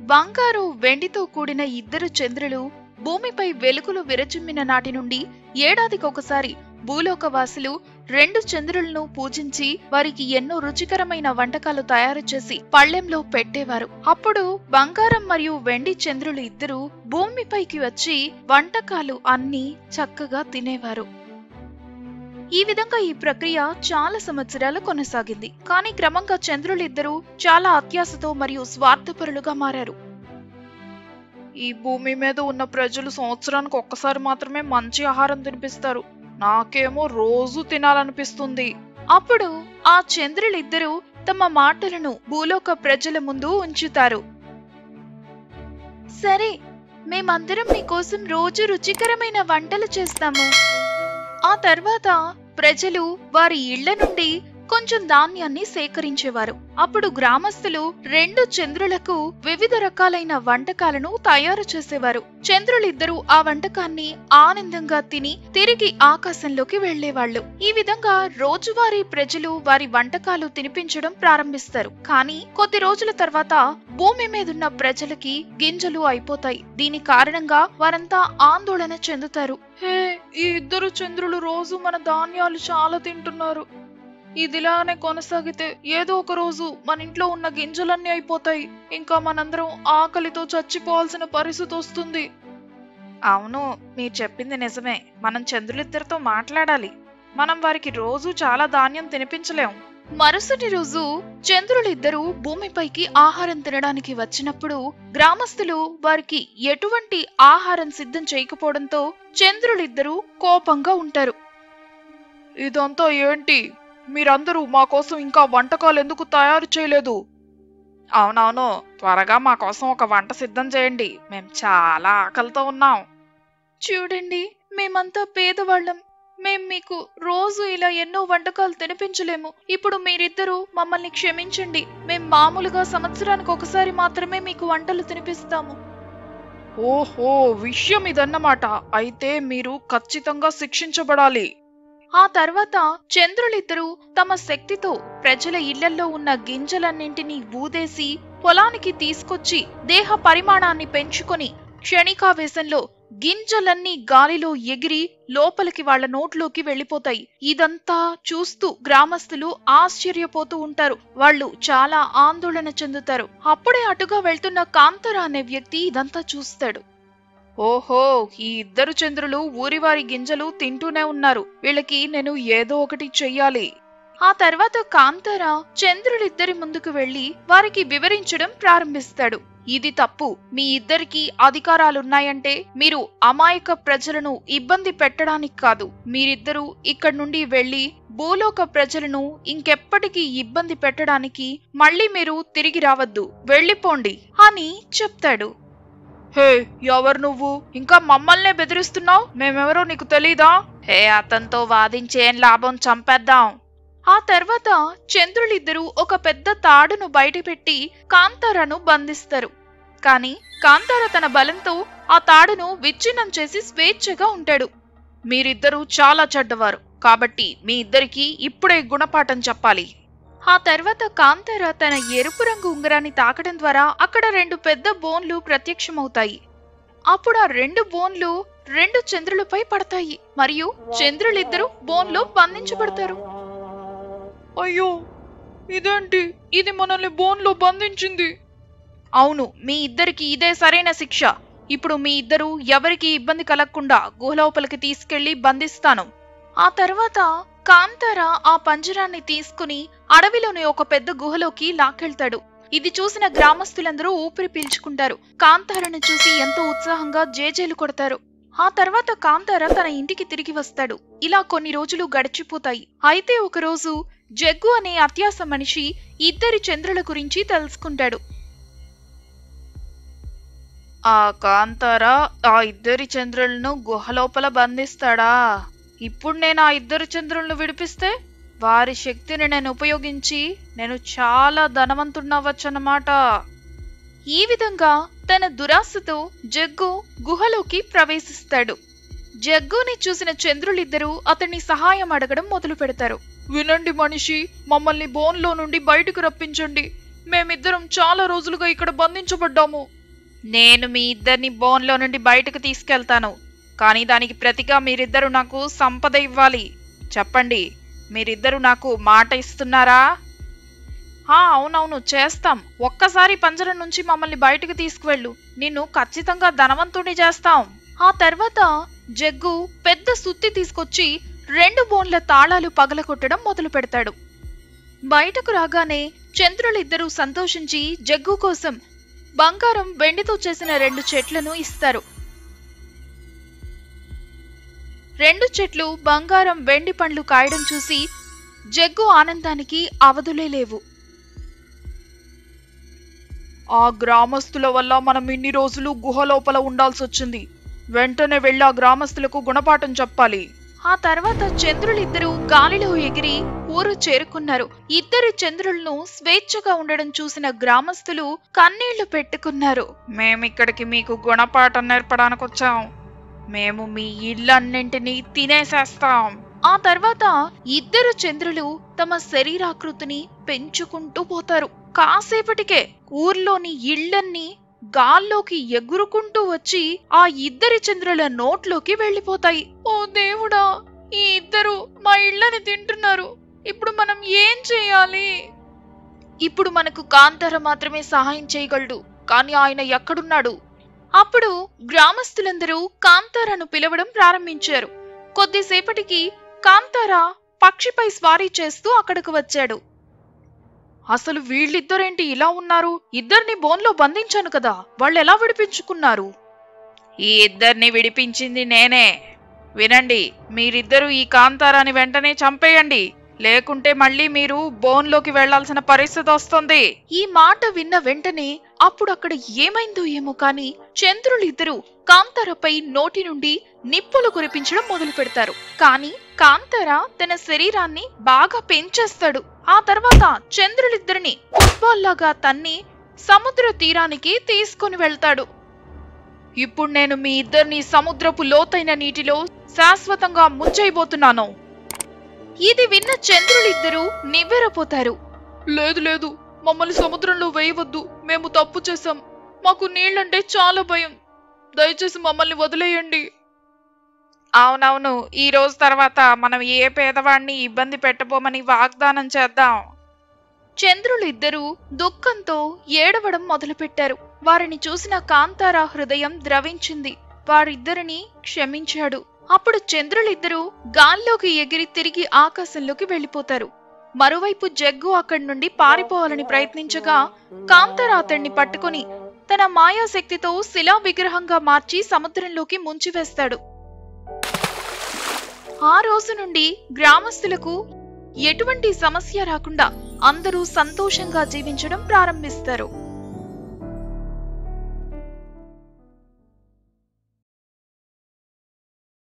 బంగారు వెండితో కూడిన ఇద్దరు చంద్రులు భూమిపై వెలుగులు విరచిమ్మిన నాటి నుండి ఏడాదికొకసారి భూలోకవాసులు రెండు చంద్రులను పూజించి వారికి ఎన్నో రుచికరమైన వంటకాలు తయారు చేసి పళ్ళెంలో పెట్టేవారు అప్పుడు బంగారం మరియు వెండి చంద్రులు ఇద్దరు భూమిపైకి వచ్చి వంటకాలు అన్నీ చక్కగా తినేవారు ఈ విధంగా ఈ ప్రక్రియ చాలా సంవత్సరాలు కొనసాగింది కానీ క్రమంగా చంద్రులిద్దరూ చాలా అత్యాశతో మరియు స్వార్థపరులుగా మారారు ఈ భూమి మీద ఉన్న ప్రజలు సంవత్సరానికి ఒక్కసారి మాత్రమే మంచి ఆహారం తినిపిస్తారు నాకేమో రోజు తినాలనిపిస్తుంది అప్పుడు ఆ చంద్రులిద్దరూ తమ మాటలను భూలోక ప్రజల ముందు ఉంచుతారు సరే మేమందరం మీకోసం రోజు రుచికరమైన వంటలు చేస్తాము ఆ తర్వాత ప్రజలు వారి ఇళ్ల నుండి కొంచెం ధాన్యాన్ని సేకరించేవారు అప్పుడు గ్రామస్తులు రెండు చంద్రులకు వివిధ రకాలైన వంటకాలను తయారు చేసేవారు చంద్రులిద్దరూ ఆ వంటకాన్ని ఆనందంగా తిని తిరిగి ఆకాశంలోకి వెళ్లేవాళ్లు ఈ విధంగా రోజువారీ ప్రజలు వారి వంటకాలు తినిపించడం ప్రారంభిస్తారు కానీ కొద్ది రోజుల తర్వాత భూమి మీదున్న ప్రజలకి గింజలు అయిపోతాయి దీని కారణంగా వారంతా ఆందోళన చెందుతారు హే ఈ ఇద్దరు చంద్రులు రోజు మన ధాన్యాలు చాలా తింటున్నారు ఇదిలానే కొనసాగితే ఏదో ఒక రోజు మన ఇంట్లో ఉన్న గింజలన్నీ అయిపోతాయి ఇంకా మనందరం ఆకలితో చచ్చిపోవాల్సిన పరిస్థితి వస్తుంది అవును మీరు చెప్పింది నిజమే మనం చంద్రులిద్దరితో మాట్లాడాలి మనం వారికి రోజు చాలా ధాన్యం తినిపించలేం మరుసటి రోజు చంద్రులిద్దరూ భూమిపైకి ఆహారం తినడానికి వచ్చినప్పుడు గ్రామస్తులు వారికి ఎటువంటి ఆహారం సిద్ధం చేయకపోవడంతో చంద్రులిద్దరూ కోపంగా ఉంటారు ఇదంతా ఏంటి మీరందరూ మా కోసం ఇంకా వంటకాలు ఎందుకు తయారు చేయలేదు అవునవును త్వరగా మా కోసం ఒక వంట సిద్ధం చేయండి మేం చాలా ఆకలితో ఉన్నాం చూడండి మేమంతా పేదవాళ్ళం మేం మీకు రోజు ఇలా ఎన్నో వంటకాలు తినిపించలేము ఇప్పుడు మీరిద్దరూ మమ్మల్ని క్షమించండి మేం మామూలుగా సంవత్సరానికి ఒకసారి మాత్రమే మీకు వంటలు తినిపిస్తాము ఓహో విషయం ఇదన్నమాట అయితే మీరు ఖచ్చితంగా శిక్షించబడాలి ఆ తర్వాత చంద్రులిద్దరూ తమ శక్తితో ప్రజల ఇళ్లల్లో ఉన్న గింజలన్నింటినీ ఊదేసి పొలానికి తీసుకొచ్చి దేహ పరిమాణాన్ని పెంచుకొని క్షణికావేశంలో గింజలన్నీ గాలిలో ఎగిరి లోపలికి వాళ్ళ నోట్లోకి వెళ్ళిపోతాయి ఇదంతా చూస్తూ గ్రామస్తులు ఆశ్చర్యపోతూ ఉంటారు వాళ్ళు చాలా ఆందోళన చెందుతారు అప్పుడే అటుగా వెళ్తున్న కాంతర అనే వ్యక్తి ఇదంతా చూస్తాడు ఓహో ఈ ఇద్దరు చంద్రులు ఊరివారి గింజలు తింటూనే ఉన్నారు వీళ్ళకి నేను ఏదో ఒకటి చెయ్యాలి ఆ తర్వాత కాంతార చంద్రులిద్దరి ముందుకు వెళ్లి వారికి వివరించడం ప్రారంభిస్తాడు ఇది తప్పు మీ ఇద్దరికి అధికారాలున్నాయంటే మీరు అమాయక ప్రజలను ఇబ్బంది పెట్టడానికి కాదు మీరిద్దరూ ఇక్కడి నుండి వెళ్లి భూలోక ప్రజలను ఇంకెప్పటికీ ఇబ్బంది పెట్టడానికి మళ్ళీ మీరు తిరిగి రావద్దు వెళ్ళిపోండి అని చెప్తాడు హే ఎవరు నువ్వు ఇంకా మమ్మల్నే బెదిరిస్తున్నావు మేమెవరో నీకు తెలీదా హే అతనితో వాదించేం లాభం చంపేద్దాం ఆ తర్వాత చంద్రులిద్దరూ ఒక పెద్ద తాడును బయటపెట్టి కాంతారను బంధిస్తారు కాని కాంతార తన బలంతో ఆ తాడును విచ్ఛిన్నం చేసి స్వేచ్ఛగా ఉంటాడు మీరిద్దరూ చాలా చెడ్డవారు కాబట్టి మీ ఇద్దరికి ఇప్పుడే గుణపాఠం చెప్పాలి ఆ తర్వాత కాంతార తన ఎరుపు రంగు ఉంగరాన్ని తాకడం ద్వారా అక్కడ రెండు పెద్ద బోన్లు ప్రత్యక్షమవుతాయి అప్పుడు ఆ రెండు బోన్లు రెండు చంద్రులపై పడతాయి మరియు చంద్రులిద్దరూ బోన్లో బంధించబడతారు అయ్యో ఇదేంటి ఇది మనల్ని బోన్లో బంధించింది అవును మీ ఇద్దరికి ఇదే సరైన శిక్ష ఇప్పుడు మీ ఇద్దరు ఎవరికి ఇబ్బంది కలగకుండా గుహలోపలికి తీసుకెళ్లి బంధిస్తాను ఆ తర్వాత కాంతార ఆ పంజరాన్ని తీసుకుని అడవిలోని ఒక పెద్ద గుహలోకి లాక్కెళ్తాడు ఇది చూసిన గ్రామస్తులందరూ ఊపిరి పీల్చుకుంటారు కాంతారను చూసి ఎంతో ఉత్సాహంగా జేజేలు కొడతారు ఆ తర్వాత కాంతార తన ఇంటికి తిరిగి వస్తాడు ఇలా కొన్ని రోజులు గడిచిపోతాయి అయితే ఒకరోజు జగ్గు అనే అత్యాస మనిషి ఇద్దరి చంద్రుల గురించి తెలుసుకుంటాడు ఆ కాంతార ఆ ఇద్దరి చంద్రులను గుహలోపల బంధిస్తాడా ఇప్పుడు నేను ఆ ఇద్దరు చంద్రులను విడిపిస్తే వారి శక్తిని నేను ఉపయోగించి నేను చాలా ధనవంతున్నవచ్చన్నమాట ఈ విధంగా తన దురాశతో జగ్గు గుహలోకి ప్రవేశిస్తాడు జగ్గుని చూసిన చంద్రులిద్దరూ అతన్ని సహాయం అడగడం మొదలు పెడతారు వినండి మనిషి మమ్మల్ని బోన్లో నుండి బయటకు రప్పించండి మేమిద్దరం చాలా రోజులుగా ఇక్కడ బంధించబడ్డాము నేను మీ ఇద్దరిని బోన్లో నుండి బయటకు తీసుకెళ్తాను కానీ దానికి ప్రతిగా మీరిద్దరు నాకు సంపద ఇవ్వాలి చెప్పండి మీరిద్దరు నాకు మాట ఇస్తున్నారా హా అవునవును చేస్తాం ఒక్కసారి పంజరం నుంచి మమ్మల్ని బయటకు తీసుకువెళ్ళు నిన్ను ఖచ్చితంగా ధనవంతుని చేస్తాం ఆ తర్వాత జగ్గు పెద్ద సుత్తి తీసుకొచ్చి రెండు బోన్ల తాళాలు పగలగొట్టడం మొదలు పెడతాడు బయటకు రాగానే చంద్రులిద్దరూ సంతోషించి జగ్గు కోసం బంగారం వెండితో చేసిన రెండు చెట్లను ఇస్తారు రెండు చెట్లు బంగారం వెండి పండ్లు కాయడం చూసి జగ్గు ఆనందానికి అవధులే లేవు ఆ గ్రామస్తుల వల్ల మనం ఇన్ని రోజులు గుహ లోపల ఉండాల్సి వచ్చింది వెంటనే వెళ్ళి ఆ గ్రామస్తులకు గుణపాఠం చెప్పాలి ఆ తర్వాత చంద్రులిద్దరూ గాలిలో ఎగిరి ఊరు చేరుకున్నారు ఇద్దరు చంద్రులను స్వేచ్ఛగా ఉండడం చూసిన గ్రామస్తులు కన్నీళ్లు పెట్టుకున్నారు మేమిక్కడికి మీకు గుణపాఠం నేర్పడానికి వచ్చాం మేము మీ ఇళ్ళన్నింటినీ తినేసేస్తాం ఆ తర్వాత ఇద్దరు చంద్రులు తమ శరీరాకృతిని పెంచుకుంటూ పోతారు కాసేపటికే ఊర్లోని ఇళ్ళన్నీ గాల్లోకి ఎగురుకుంటూ వచ్చి ఆ ఇద్దరి చంద్రుల నోట్లోకి వెళ్ళిపోతాయి ఓ దేవుడా ఈ ఇద్దరు మా ఇళ్ళని తింటున్నారు ఇప్పుడు మనం ఏం చేయాలి ఇప్పుడు మనకు కాంతార మాత్రమే సహాయం చేయగలడు కానీ ఆయన ఎక్కడున్నాడు అప్పుడు గ్రామస్తులందరూ కాంతారాను పిలవడం ప్రారంభించారు కొద్దిసేపటికి కాంతార పక్షిపై స్వారీ చేస్తూ అక్కడకు వచ్చాడు అసలు వీళ్ళిద్దరేంటి ఇలా ఉన్నారు ఇద్దరిని బోన్లో బంధించాను కదా వాళ్ళు ఎలా విడిపించుకున్నారు ఈ ఇద్దరిని విడిపించింది నేనే వినండి మీరిద్దరూ ఈ కాంతారాని వెంటనే చంపేయండి లేకుంటే మళ్ళీ మీరు బోన్లోకి వెళ్లాల్సిన పరిస్థితి వస్తుంది ఈ మాట విన్న వెంటనే అప్పుడు అక్కడ ఏమైందో ఏమో కాని చంద్రులిద్దరూ కాంతారపై నోటి నుండి నిప్పులు కురిపించడం మొదలు పెడతారు కానీ కాంతార తన శరీరాన్ని బాగా పెంచేస్తాడు ఆ తర్వాత చంద్రులిద్దరిని ఫుట్బాల్ లాగా తన్ని సముద్ర తీరానికి తీసుకొని వెళ్తాడు ఇప్పుడు నేను మీ ఇద్దరిని సముద్రపు లోతైన నీటిలో శాశ్వతంగా ముంచైపోతున్నాను ఇది విన్న చంద్రులిద్దరూ నివ్వెరపోతారు లేదు లేదు మమ్మల్ని సముద్రంలో వేయవద్దు మేము తప్పు చేశాం మాకు నీళ్ళంటే చాలా భయం దయచేసి మమ్మల్ని వదిలేయండి అవునవును ఈ రోజు తర్వాత మనం ఏ పేదవాడిని ఇబ్బంది పెట్టబోమని వాగ్దానం చేద్దాం చంద్రులిద్దరూ దుఃఖంతో ఏడవడం మొదలుపెట్టారు వారిని చూసిన కాంతార హృదయం ద్రవించింది వారిద్దరిని క్షమించాడు అప్పుడు చంద్రులిద్దరూ గాల్లోకి ఎగిరి తిరిగి ఆకాశంలోకి వెళ్ళిపోతారు మరోవైపు జగ్గు అక్కడి నుండి పారిపోవాలని ప్రయత్నించగా కాంతార అతన్ని పట్టుకొని తన మాయాశక్తితో శిలా విగ్రహంగా మార్చి సముద్రంలోకి ముంచివేస్తాడు ఆ రోజు నుండి గ్రామస్తులకు ఎటువంటి సమస్య రాకుండా అందరూ సంతోషంగా జీవించడం ప్రారంభిస్తారు